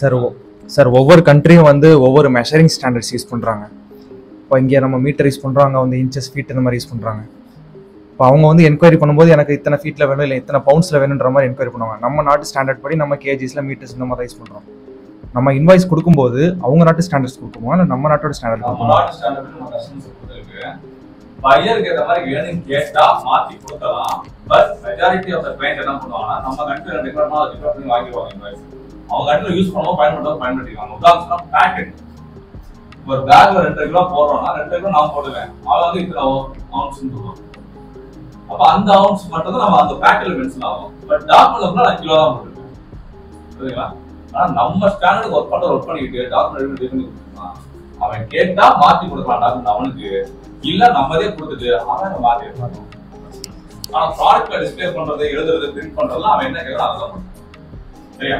Sir sir ஒவ்வொரு கண்ட்ரியும் வந்து ஒவ்வொரு மெஷரிங் ஸ்டாண்டர்ட்ஸ் யூஸ் பண்ணுறாங்க இப்போ இங்கே நம்ம மீட்டர் யூஸ் பண்ணுறோம் அங்கே வந்து இன்ச்சஸ் ஃபீட் இந்த மாதிரி யூஸ் பண்ணுறாங்க இப்போ அவங்க வந்து என்கொயரி பண்ணும்போது எனக்கு இத்தனை ஃபீட்டில் வேணும் இல்லை இத்தனை பவுண்ட்ஸில் வேணுன்ற மாதிரி என்கொயரி பண்ணுவாங்க நம்ம நாட்டு ஸ்டாண்டர்ட் படி நம்ம கேஜிஸில் மீட்டர்ஸ் இந்த மாதிரி யூஸ் பண்ணுறோம் நம்ம இன்வாய்ஸ் கொடுக்கும்போது அவங்க நாட்டு ஸ்டாண்டர்ட்ஸ் கொடுக்குமா இல்லை நம்ம நாட்டோட ஸ்டாண்டர்ட் நம்ம கொடுக்குமா நாட்டு ஸ்டாண்டர்ட் நம்ம கஸ்டமர்ஸ் கொடுத்துருக்கு பையருக்கு ஏற்ற மாதிரி வேணும் கேட்டா மாத்தி கொடுக்கலாம் but majority of the client என்ன பண்ணுவாங்கன்னா நம்ம கண்ட்ரி ரெண்டு கிலோ அதை டிஃபர் பண்ணி வாங்கிடுவாங்க invoice. அவங்க கண்ட்ரில யூஸ் பண்ணுவோம் பயன்படுத்த பயன்படுத்திக்குவாங்க உதாரணம் பேக்கெட் ஒரு பேக்ல ரெண்டு கிலோ போடுறோம்னா ரெண்டு கிலோ நான் போடுவேன் அவன் வந்து இத்தனை அவுன்ஸ் சொல்லுவான் அப்ப அந்த அவுன்ஸ் மட்டும் தான் நம்ம அந்த பேக்கெட்ல மென்ஷன் ஆகும் பட் டாக்குமெண்ட்ல நான் கிலோ தான் போட்டுருக்கேன் புரியுதுங்களா ஆனா நம்ம ஸ்டாண்டர்ட் ஒர்க் பண்ற ஒர்க் பண்ணிக்கிட்டு டாக்குமெண்ட் ரெடி பண்ணி கொடுத்துருக்கான் அவன் கேட்டா மாத்தி கொடுக்கலாம் டாக்குமெண்ட் அவனுக்கு இல்ல நம்மதே கொடுத்துட்டு அவன் மாத்தி இருப்பான் ஆனா ப்ராடக்ட்ல டிஸ்பிளே பண்றது எழுதுறது பிரிண்ட் பண்றதுலாம் அவன் என்ன கேட்கறான் அதான் பண்ணுவான். சரியா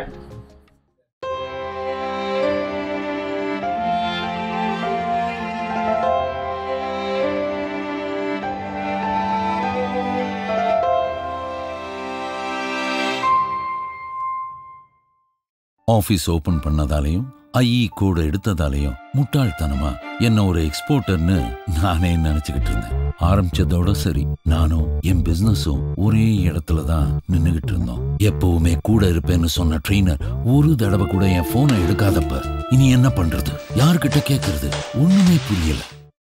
ஆபீஸ் ஓபன் பண்ணதாலையும் ஐஇ கூட எடுத்ததாலையும் முட்டாள்தனமா என்ன ஒரு எக்ஸ்போர்ட்டர்னு நானே நினைச்சுக்கிட்டு இருந்தேன் ஆரம்பிச்சதோட சரி நானும் என் பிசினஸும் ஒரே இடத்துல தான் நின்னுகிட்டு இருந்தோம் எப்பவுமே கூட இருப்பேன்னு சொன்ன ட்ரெயினர் ஒரு தடவை கூட என் போனை எடுக்காதப்ப இனி என்ன பண்றது யார்கிட்ட கேக்குறது ஒண்ணுமே புரியல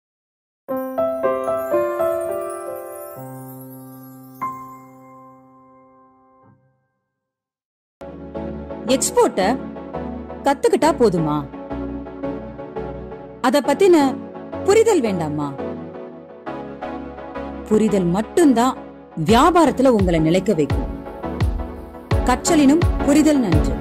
எக்ஸ்போர்ட்ட கத்துக்கிட்டா போதுமா அத பத்தின புரிதல் வேண்டாமா புரிதல் மட்டும்தான் வியாபாரத்துல உங்களை நிலைக்க வைக்கும் கற்றலினும் புரிதல் நன்று